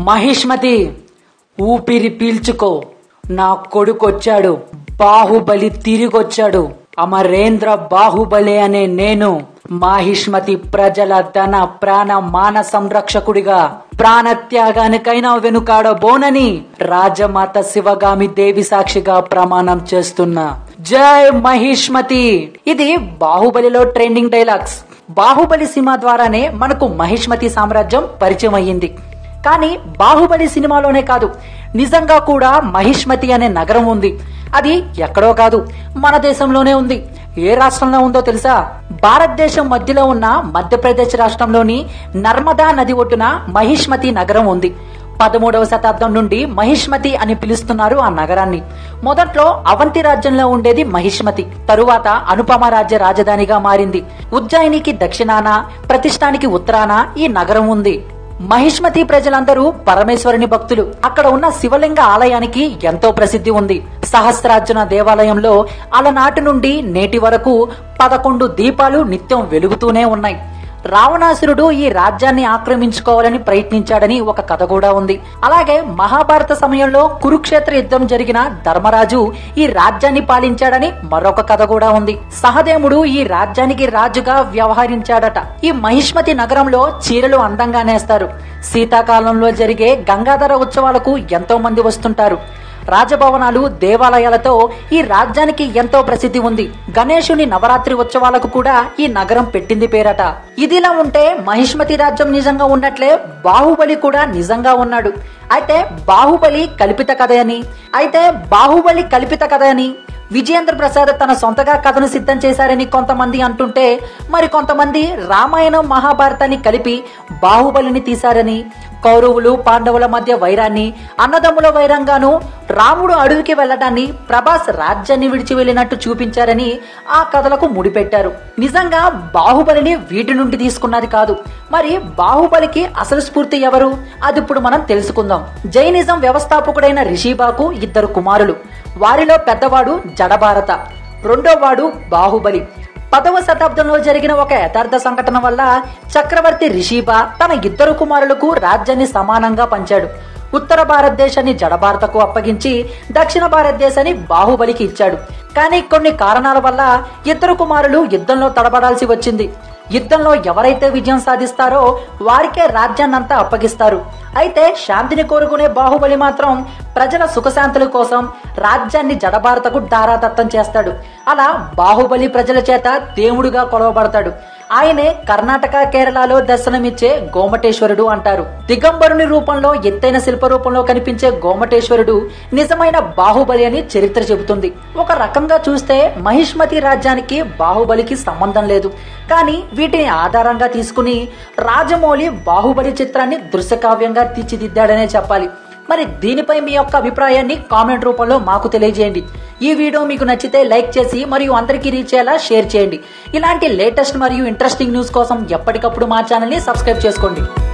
మహిష్మతి ఊపిరి పీల్చుకో నా కొడుకొచ్చాడు బాహుబలి తిరిగొచ్చాడు అమరేంద్ర బాహుబలి అనే నేను మాహిష్మతి ప్రజల ధన ప్రాణ మాన సంరక్షకుడిగా ప్రాణత్యాగానికైనా వెనుకాడబోనని రాజమాత శివగామి దేవి సాక్షిగా ప్రమాణం చేస్తున్నా జై మహిష్మతి ఇది బాహుబలిలో ట్రెండింగ్ డైలాగ్స్ బాహుబలి సినిమా ద్వారానే మనకు మహిష్మతి సామ్రాజ్యం పరిచయం అయ్యింది కానీ బాహుబలి సినిమాలోనే కాదు నిజంగా కూడా మహిష్మతి అనే నగరం ఉంది అది ఎక్కడో కాదు మన దేశంలోనే ఉంది ఏ రాష్ట్రంలో ఉందో తెలుసా భారతదేశం మధ్యలో ఉన్న మధ్యప్రదేశ్ రాష్ట్రంలోని నర్మదా నది ఒడ్డున మహిష్మతి నగరం ఉంది పదమూడవ శతాబ్దం నుండి మహిష్మతి అని పిలుస్తున్నారు ఆ నగరాన్ని మొదట్లో అవంతి రాజ్యంలో ఉండేది మహిష్మతి తరువాత అనుపమ రాజ్య రాజధానిగా మారింది ఉజ్జయినికి దక్షిణాన ప్రతిష్టానికి ఉత్తరాన ఈ నగరం ఉంది మహిష్మతి ప్రజలందరూ పరమేశ్వరుని భక్తులు అక్కడ ఉన్న శివలింగ ఆలయానికి ఎంతో ప్రసిద్ధి ఉంది సహస్రార్జున దేవాలయంలో అలనాటి నుండి నేటి వరకు పదకొండు దీపాలు నిత్యం వెలుగుతూనే ఉన్నాయి రావణాసురుడు ఈ రాజ్యాన్ని ఆక్రమించుకోవాలని ప్రయత్నించాడని ఒక కథ కూడా ఉంది అలాగే మహాభారత సమయంలో కురుక్షేత్ర యుద్ధం జరిగిన ధర్మరాజు ఈ రాజ్యాన్ని పాలించాడని మరొక కథ కూడా ఉంది సహదేవుడు ఈ రాజ్యానికి రాజుగా వ్యవహరించాడట ఈ మహిష్మతి నగరంలో చీరలు అందంగా నేస్తారు శీతాకాలంలో జరిగే గంగాధర ఉత్సవాలకు ఎంతో మంది వస్తుంటారు రాజభవనాలు దేవాలయాలతో ఈ రాజ్యానికి ఎంతో ప్రసిద్ధి ఉంది గణేశుని నవరాత్రి ఉత్సవాలకు కూడా ఈ నగరం పెట్టింది పేరట ఇదిలా ఉంటే మహిష్మతి రాజ్యం నిజంగా ఉన్నట్లే బాహుబలి కూడా నిజంగా ఉన్నాడు అయితే బాహుబలి కల్పిత కథ అని అయితే బాహుబలి కల్పిత కథ అని విజయేంద్ర ప్రసాద్ తన సొంతగా కథను సిద్ధం చేశారని కొంతమంది అంటుంటే మరి కొంతమంది రామాయణం మహాభారతాన్ని కలిపి బాహుబలిని తీశారని కౌరవులు పాండవుల మధ్య వైరాన్ని అన్నదమ్ముల వైరంగాను రాముడు అడవికి వెళ్లడాన్ని ప్రభాస్ రాజ్యాన్ని విడిచి వెళ్ళినట్టు చూపించారని ఆ కథలకు ముడిపెట్టారు నిజంగా బాహుబలిని వీటి నుండి తీసుకున్నది కాదు మరి బాహుబలికి అసలు స్ఫూర్తి ఎవరు అది ఇప్పుడు మనం తెలుసుకుందాం జైనిజం వ్యవస్థాపకుడైన రిషిబాకు ఇద్దరు కుమారులు వారిలో పెద్దవాడు జడభారత రెండో వాడు బాహుబలి పదవ శతాబ్దంలో జరిగిన ఒక యథార్థ సంఘటన వల్ల చక్రవర్తి రిషిబా తన ఇద్దరు కుమారులకు రాజ్యాన్ని సమానంగా పంచాడు ఉత్తర భారతదేశాన్ని జడభారతకు అప్పగించి దక్షిణ భారతదేశాన్ని బాహుబలికి ఇచ్చాడు కానీ కొన్ని కారణాల వల్ల ఇద్దరు కుమారులు యుద్ధంలో తడబడాల్సి వచ్చింది యుద్ధంలో ఎవరైతే విజయం సాధిస్తారో వారికే రాజ్యాన్నంతా అప్పగిస్తారు అయితే శాంతిని కోరుకునే బాహుబలి మాత్రం ప్రజల సుఖశాంతుల కోసం రాజ్యాన్ని జడభారతకు దారాదత్తం చేస్తాడు అలా బాహుబలి ప్రజల చేత దేవుడుగా కొలవబడతాడు ఆయనే కర్ణాటక కేరళలో దర్శనమిచ్చే గోమటేశ్వరుడు అంటారు దిగంబరుని రూపంలో ఎత్తైన శిల్ప రూపంలో కనిపించే గోమటేశ్వరుడు నిజమైన బాహుబలి అని చరిత్ర చెబుతుంది ఒక రకంగా చూస్తే మహిష్మతి రాజ్యానికి బాహుబలికి సంబంధం లేదు కానీ వీటిని ఆధారంగా తీసుకుని రాజమౌళి బాహుబలి చిత్రాన్ని దృశ్యకావ్యంగా తీర్చిదిద్దాడనే చెప్పాలి మరి దీనిపై మీ యొక్క అభిప్రాయాన్ని కామెంట్ రూపంలో మాకు తెలియజేయండి ఈ వీడియో మీకు నచ్చితే లైక్ చేసి మరియు అందరికీ రీచ్ అయ్యేలా షేర్ చేయండి ఇలాంటి లేటెస్ట్ మరియు ఇంట్రెస్టింగ్ న్యూస్ కోసం ఎప్పటికప్పుడు మా ఛానల్ని సబ్స్క్రైబ్ చేసుకోండి